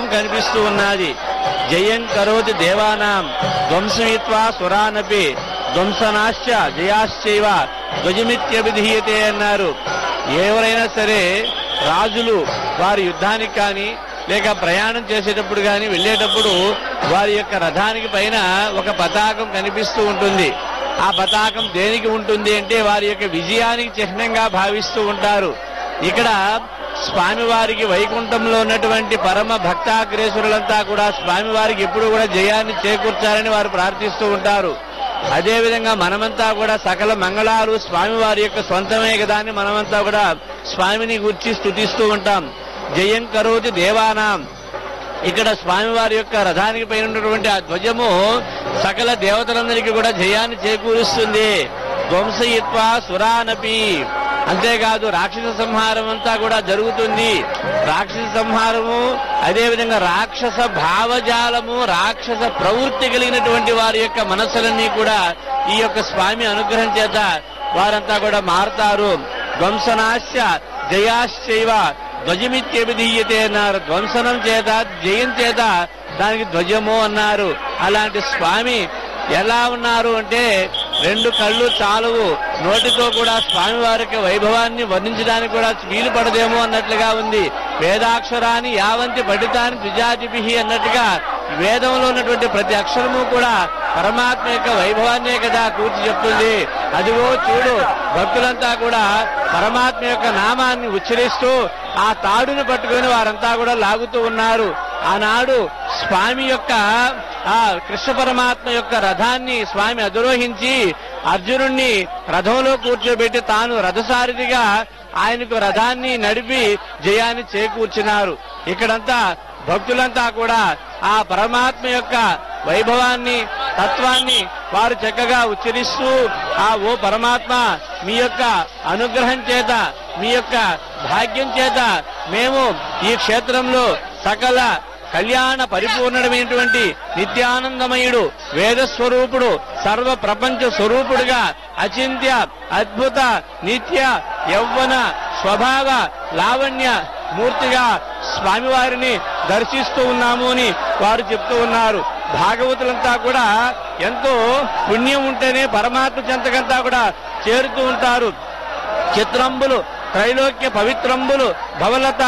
కనిపిస్తూ ఉన్నది జయం కరోతి దేవానాం ధ్వంసయిత్వా సురానపి ధ్వంసనాశ్చ జయాశ్చైవ ధ్వజమిత్యభిధీయతే అన్నారు ఎవరైనా సరే రాజులు వారి యుద్ధానికి కానీ లేక ప్రయాణం చేసేటప్పుడు కానీ వెళ్ళేటప్పుడు వారి యొక్క రథానికి పైన ఒక పతాకం కనిపిస్తూ ఉంటుంది ఆ పతాకం దేనికి ఉంటుంది అంటే వారి యొక్క విజయానికి చిహ్నంగా భావిస్తూ ఉంటారు ఇక్కడ స్వామివారికి వైకుంఠంలో ఉన్నటువంటి పరమ భక్తాగ్రేసురులంతా కూడా స్వామివారికి ఎప్పుడు కూడా జయాన్ని చేకూర్చాలని వారు ప్రార్థిస్తూ ఉంటారు అదేవిధంగా మనమంతా కూడా సకల మంగళాలు స్వామివారి యొక్క సొంతమే కదా అని మనమంతా కూడా స్వామిని గుర్చి స్తుతిస్తూ ఉంటాం జయం కరోతి దేవానాం ఇక్కడ స్వామివారి యొక్క రథానికి పైన ఉన్నటువంటి ఆ ధ్వజము సకల దేవతలందరికీ కూడా జయాన్ని చేకూరుస్తుంది ధ్వంసయిత్వ సురానపి అంతేకాదు రాక్షస సంహారం అంతా కూడా జరుగుతుంది రాక్షస సంహారము అదేవిధంగా రాక్షస భావజాలము రాక్షస ప్రవృత్తి కలిగినటువంటి వారి యొక్క మనస్సులన్నీ కూడా ఈ యొక్క స్వామి అనుగ్రహం చేత వారంతా కూడా మారుతారు ధ్వంసనాశ్య జయాశ్చైవ ధ్వజమిత్యభిధీయతే అన్నారు ధ్వంసనం చేత జయం చేత దానికి ధ్వజము అన్నారు అలాంటి స్వామి ఎలా ఉన్నారు అంటే రెండు కళ్ళు చాలువు నోటితో కూడా స్వామి వారికి వైభవాన్ని వర్ణించడానికి కూడా వీలు పడదేమో అన్నట్లుగా ఉంది వేదాక్షరాన్ని యావంతి పఠితాన్ని ద్విజాతిభి అన్నట్టుగా వేదంలో ఉన్నటువంటి ప్రతి అక్షరము కూడా పరమాత్మ యొక్క వైభవాన్నే కదా కూర్చి చెప్తుంది అదిగో చూడు భక్తులంతా కూడా పరమాత్మ యొక్క నామాన్ని ఉచ్చరిస్తూ ఆ తాడును పట్టుకొని వారంతా కూడా లాగుతూ ఉన్నారు ఆనాడు స్వామి యొక్క ఆ కృష్ణ పరమాత్మ యొక్క రథాన్ని స్వామి అధిరోహించి అర్జునుణ్ణి రథంలో కూర్చోబెట్టి తాను రథసారథిగా ఆయనకు రథాన్ని నడిపి జయాన్ని చేకూర్చినారు ఇక్కడంతా భక్తులంతా కూడా ఆ పరమాత్మ యొక్క వైభవాన్ని తత్వాన్ని వారు చక్కగా ఉచ్చరిస్తూ ఆ ఓ పరమాత్మ మీ యొక్క అనుగ్రహం చేత మీ యొక్క భాగ్యం చేత మేము ఈ క్షేత్రంలో సకల కళ్యాణ పరిపూర్ణమైనటువంటి నిత్యానందమయుడు వేద స్వరూపుడు సర్వ ప్రపంచ స్వరూపుడుగా అచింత్య అద్భుత నిత్య యౌవన స్వభావ లావణ్య మూర్తిగా స్వామివారిని దర్శిస్తూ ఉన్నాము అని వారు చెప్తూ ఉన్నారు భాగవతులంతా కూడా ఎంతో పుణ్యం ఉంటేనే పరమాత్మ చెంతకంతా కూడా చేరుతూ ఉంటారు చిత్రంబులు త్రైలోక్య పవిత్రంబులు భవలత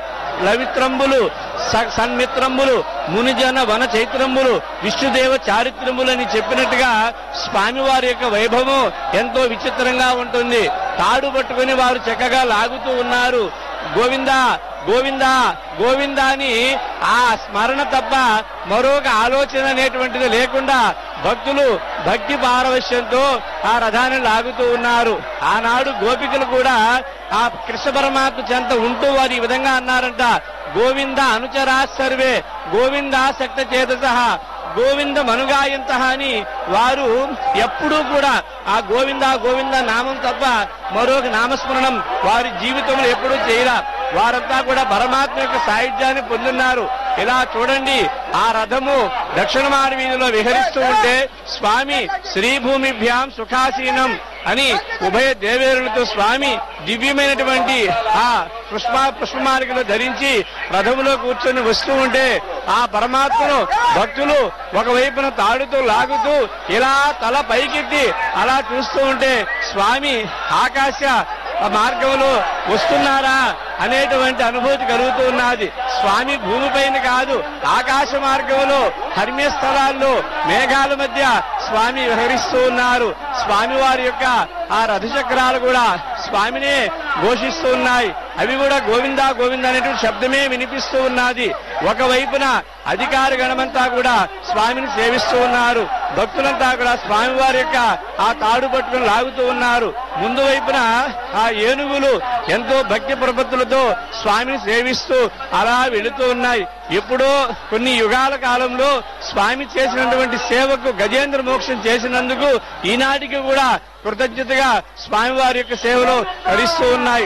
లవిత్రంబులు స- సన్మిత్రంబులు మునిజన వన చైత్రంబులు విష్ణుదేవ చారిత్రములు అని చెప్పినట్టుగా స్వామివారి యొక్క వైభవం ఎంతో విచిత్రంగా ఉంటుంది తాడు పట్టుకుని వారు చక్కగా లాగుతూ ఉన్నారు గోవింద గోవింద గోవింద అని ఆ స్మరణ తప్ప మరొక ఆలోచన అనేటువంటిది లేకుండా భక్తులు భక్తి పారవశ్యంతో ఆ రథాన్ని లాగుతూ ఉన్నారు ఆనాడు గోపికలు కూడా ఆ కృష్ణ పరమాత్మ చెంత ఉంటూ వారు ఈ విధంగా అన్నారంట గోవింద అనుచరా సర్వే గోవింద శక్త చేత గోవింద మనుగాయంత అని వారు ఎప్పుడూ కూడా ఆ గోవింద గోవింద నామం తప్ప మరొక నామస్మరణం వారి జీవితంలో ఎప్పుడూ చేయరా వారంతా కూడా పరమాత్మ యొక్క సాయుధ్యాన్ని పొందున్నారు ఇలా చూడండి ఆ రథము దక్షిణమాడి వీధిలో విహరిస్తూ ఉంటే స్వామి శ్రీభూమిభ్యాం సుఖాసీనం అని ఉభయ దేవేరులతో స్వామి దివ్యమైనటువంటి ఆ పుష్ప పుష్పమాలికలు ధరించి రథములో కూర్చొని వస్తూ ఉంటే ఆ పరమాత్మను భక్తులు ఒకవైపున తాడుతూ లాగుతూ ఇలా తల పైకెత్తి అలా చూస్తూ ఉంటే స్వామి ఆకాశ మార్గంలో వస్తున్నారా అనేటువంటి అనుభూతి కలుగుతూ ఉన్నది స్వామి భూమిపైన కాదు ఆకాశ మార్గంలో హర్మ్య స్థలాల్లో మేఘాల మధ్య స్వామి విహరిస్తూ ఉన్నారు స్వామి వారి యొక్క ఆ రథ చక్రాలు కూడా స్వామినే ఘోషిస్తూ ఉన్నాయి అవి కూడా గోవిందా గోవింద అనేటువంటి శబ్దమే వినిపిస్తూ ఉన్నది ఒకవైపున అధికార గణమంతా కూడా స్వామిని సేవిస్తూ ఉన్నారు భక్తులంతా కూడా స్వామివారి యొక్క ఆ తాడు పట్టుకుని లాగుతూ ఉన్నారు ముందు వైపున ఆ ఏనుగులు ఎంతో భక్తి ప్రపత్తులతో స్వామిని సేవిస్తూ అలా వెళుతూ ఉన్నాయి ఎప్పుడో కొన్ని యుగాల కాలంలో స్వామి చేసినటువంటి సేవకు గజేంద్ర మోక్షం చేసినందుకు ఈనాటికి కూడా కృతజ్ఞతగా స్వామివారి యొక్క సేవలో తరిస్తూ ఉన్నాయి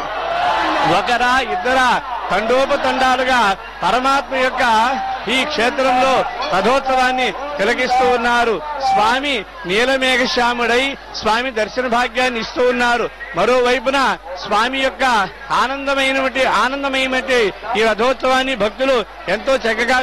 ఒకరా ఇద్దరా తండోపతండాలుగా పరమాత్మ యొక్క ఈ క్షేత్రంలో రథోత్సవాన్ని తిలకిస్తూ ఉన్నారు స్వామి నీలమేఘశ్యాముడై స్వామి దర్శన భాగ్యాన్ని ఇస్తూ ఉన్నారు మరోవైపున స్వామి యొక్క ఆనందమైనటువంటి ఆనందమయమైనటువంటి ఈ రథోత్సవాన్ని భక్తులు ఎంతో చక్కగా